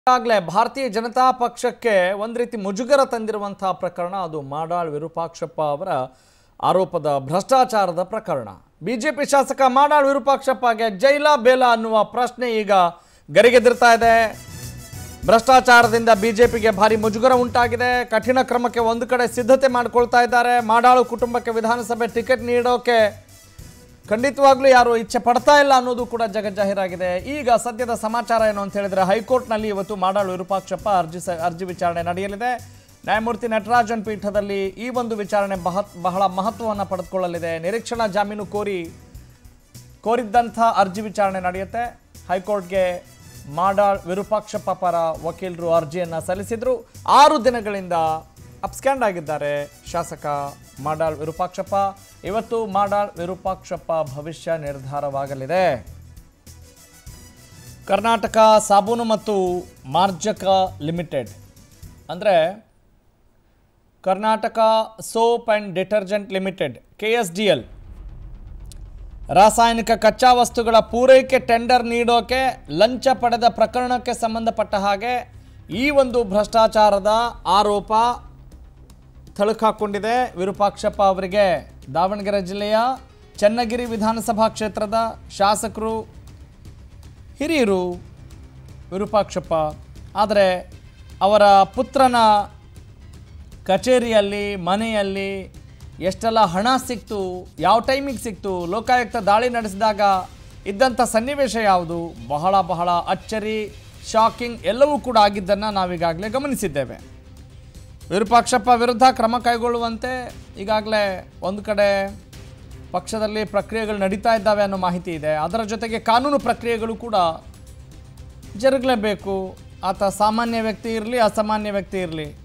ಈಗಾಗಲೇ ಭಾರತೀಯ ಜನತಾ ಪಕ್ಷಕ್ಕೆ ಒಂದು ರೀತಿ ಮುಜುಗರ ತಂದಿರುವಂತಹ ಪ್ರಕರಣ ಅದು ಮಾಡಾಳ್ ವಿರೂಪಾಕ್ಷಪ್ಪ ಅವರ ಆರೋಪದ ಭ್ರಷ್ಟಾಚಾರದ ಪ್ರಕರಣ ಬಿಜೆಪಿ ಶಾಸಕ ಮಾಡಾಳ್ ವಿರೂಪಾಕ್ಷಪ್ಪಗೆ ಜೈಲ ಬೇಲ ಅನ್ನುವ ಪ್ರಶ್ನೆ ಈಗ ಗರಿಗೆದಿರ್ತಾ ಇದೆ ಭ್ರಷ್ಟಾಚಾರದಿಂದ ಬಿಜೆಪಿಗೆ ಭಾರಿ ಮುಜುಗರ ಉಂಟಾಗಿದೆ ಕಠಿಣ ಕ್ರಮಕ್ಕೆ ಒಂದು ಕಡೆ ಸಿದ್ಧತೆ ಮಾಡಿಕೊಳ್ತಾ ಇದ್ದಾರೆ ಮಾಡಾಳು ಕುಟುಂಬಕ್ಕೆ ವಿಧಾನಸಭೆ ಟಿಕೆಟ್ ನೀಡೋಕೆ ಖಂಡಿತವಾಗ್ಲೂ ಯಾರು ಇಚ್ಛೆ ಪಡ್ತಾ ಇಲ್ಲ ಅನ್ನೋದು ಕೂಡ ಜಗಜ್ಜಾಹೀರಾಗಿದೆ ಈಗ ಸದ್ಯದ ಸಮಾಚಾರ ಏನು ಅಂತ ಹೇಳಿದ್ರೆ ಹೈಕೋರ್ಟ್ನಲ್ಲಿ ಇವತ್ತು ಮಾಡಾಳು ವಿರೂಪಾಕ್ಷಪ್ಪ ಅರ್ಜಿ ಸ ಅರ್ಜಿ ವಿಚಾರಣೆ ನಡೆಯಲಿದೆ ನ್ಯಾಯಮೂರ್ತಿ ನಟರಾಜನ್ ಪೀಠದಲ್ಲಿ ಈ ಒಂದು ವಿಚಾರಣೆ ಬಹ ಬಹಳ ಮಹತ್ವವನ್ನು ಪಡೆದುಕೊಳ್ಳಲಿದೆ ನಿರೀಕ್ಷಣಾ ಜಾಮೀನು ಕೋರಿ ಕೋರಿದ್ದಂಥ ಅರ್ಜಿ ವಿಚಾರಣೆ ನಡೆಯುತ್ತೆ ಹೈಕೋರ್ಟ್ಗೆ ಮಾಡಾಳ್ ವಿರೂಪಾಕ್ಷಪ್ಪ ಪರ ವಕೀಲರು ಅರ್ಜಿಯನ್ನು ಸಲ್ಲಿಸಿದ್ರು ಆರು ದಿನಗಳಿಂದ ಅಬ್ಸ್ಕ್ಯಾಂಡ್ ಆಗಿದ್ದಾರೆ ಶಾಸಕ ಮಾಡಾಳ್ ವಿರೂಪಾಕ್ಷಪ್ಪ ಇವತ್ತು ಮಾಡಾಳ್ ವಿರೂಪಾಕ್ಷಪ್ಪ ಭವಿಷ್ಯ ನಿರ್ಧಾರವಾಗಲಿದೆ ಕರ್ನಾಟಕ ಸಾಬೂನು ಮತ್ತು ಮಾರ್ಜಕ ಲಿಮಿಟೆಡ್ ಅಂದರೆ Karnataka soap and detergent limited K S D L ರಾಸಾಯನಿಕ ಕಚ್ಚಾ ವಸ್ತುಗಳ ಪೂರೈಕೆ ಟೆಂಡರ್ ನೀಡೋಕೆ ಲಂಚ ಪಡೆದ ಪ್ರಕರಣಕ್ಕೆ ಸಂಬಂಧಪಟ್ಟ ಹಾಗೆ ಈ ಒಂದು ಭ್ರಷ್ಟಾಚಾರದ ಆರೋಪ ಥಳುಕಾಕೊಂಡಿದೆ ವಿರೂಪಾಕ್ಷಪ್ಪ ಅವರಿಗೆ ದಾವಣಗೆರೆ ಜಿಲ್ಲೆಯ ಚನ್ನಗಿರಿ ವಿಧಾನಸಭಾ ಕ್ಷೇತ್ರದ ಶಾಸಕರು ಹಿರಿಯರು ವಿರೂಪಾಕ್ಷಪ್ಪ ಆದರೆ ಅವರ ಪುತ್ರನ ಕಚೇರಿಯಲ್ಲಿ ಮನೆಯಲ್ಲಿ ಎಷ್ಟೆಲ್ಲ ಹಣ ಸಿಕ್ತು ಯಾವ ಟೈಮಿಗೆ ಸಿಕ್ತು ಲೋಕಾಯುಕ್ತ ದಾಳಿ ನಡೆಸಿದಾಗ ಇದ್ದಂಥ ಸನ್ನಿವೇಶ ಯಾವುದು ಬಹಳ ಬಹಳ ಅಚ್ಚರಿ ಶಾಕಿಂಗ್ ಎಲ್ಲವೂ ಕೂಡ ಆಗಿದ್ದನ್ನು ನಾವೀಗಾಗಲೇ ಗಮನಿಸಿದ್ದೇವೆ ವಿರೂಪಾಕ್ಷಪ್ಪ ವಿರುದ್ಧ ಕ್ರಮ ಕೈಗೊಳ್ಳುವಂತೆ ಈಗಾಗಲೇ ಒಂದು ಕಡೆ ಪಕ್ಷದಲ್ಲಿ ಪ್ರಕ್ರಿಯೆಗಳು ನಡೀತಾ ಇದ್ದಾವೆ ಅನ್ನೋ ಮಾಹಿತಿ ಇದೆ ಅದರ ಜೊತೆಗೆ ಕಾನೂನು ಪ್ರಕ್ರಿಯೆಗಳು ಕೂಡ ಜರುಗಲೇಬೇಕು ಆತ ಸಾಮಾನ್ಯ ವ್ಯಕ್ತಿ ಇರಲಿ ಅಸಾಮಾನ್ಯ ವ್ಯಕ್ತಿ ಇರಲಿ